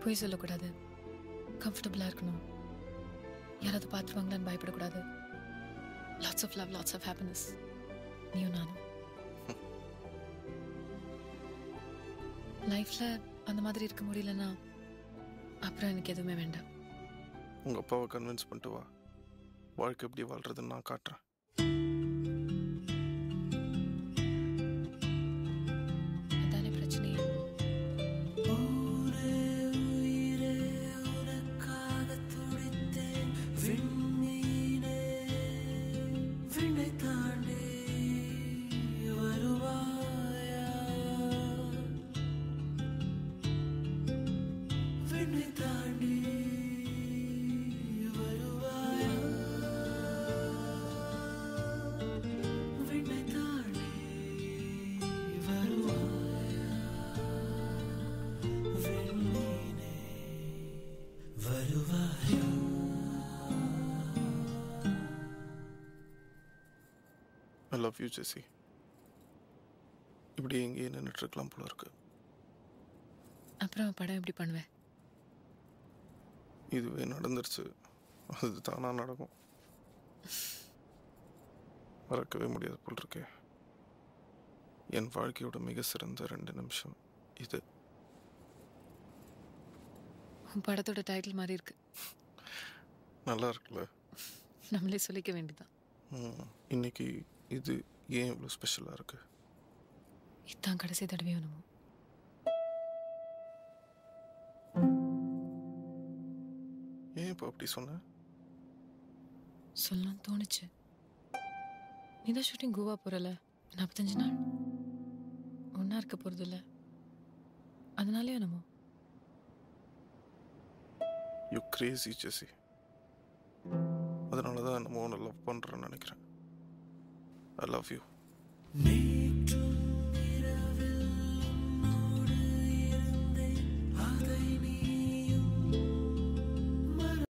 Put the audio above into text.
பொய் சொல்லக்கூடாது கம்ஃபர்டபுளாக இருக்கணும் யாராவது பார்த்துருவாங்களான்னு பயப்படக்கூடாது lots of love lots of happiness நீயும் நானும் லைஃப்பில் அந்த மாதிரி இருக்க முடியலன்னா அப்புறம் எனக்கு எதுவுமே வேண்டாம் உங்கள் அப்பாவை கன்வின்ஸ் பண்ணிட்டு வா வாழ்க்கை எப்படி வாழ்றதுன்னு நான் காட்டுறேன் அதானே பிரச்சனையே ஐ லவ் யூ ஜெசி இப்படி எங்கேயே நின்றுட்டு இருக்கலாம் போல இருக்கு அப்புறம் படம் எப்படி பண்ணுவேன் இதுவே நடந்துருச்சு அது தானா நடக்கும் மறக்கவே முடியாது போல் இருக்கே என் வாழ்க்கையோட மிக சிறந்த ரெண்டு நிமிஷம் இது உன் படத்தோட டைட்டில் மாதிரி இருக்கு நல்லா இருக்குல்ல நம்மளே சொல்லிக்க வேண்டியதான் ம், இன்னைக்கு இது ஏன் இவ்வளோ ஸ்பெஷலாக இருக்கு இதான் கடைசி தடவையும் என்னமோ ஏன் இப்போ அப்படி சொன்ன சொல்லணும்னு தோணுச்சு நீ தான் ஷூட்டிங் கோவா போறல நாற்பத்தஞ்சு நாள் ஒன்றா இருக்க போகிறது இல்லை அதனாலே என்னமோ யூ கிரேசி ஜெசி அதனால தான் நம்ம ஒன்று லவ் பண்ணுறேன்னு நினைக்கிறேன் ஐ லவ் யூ நீ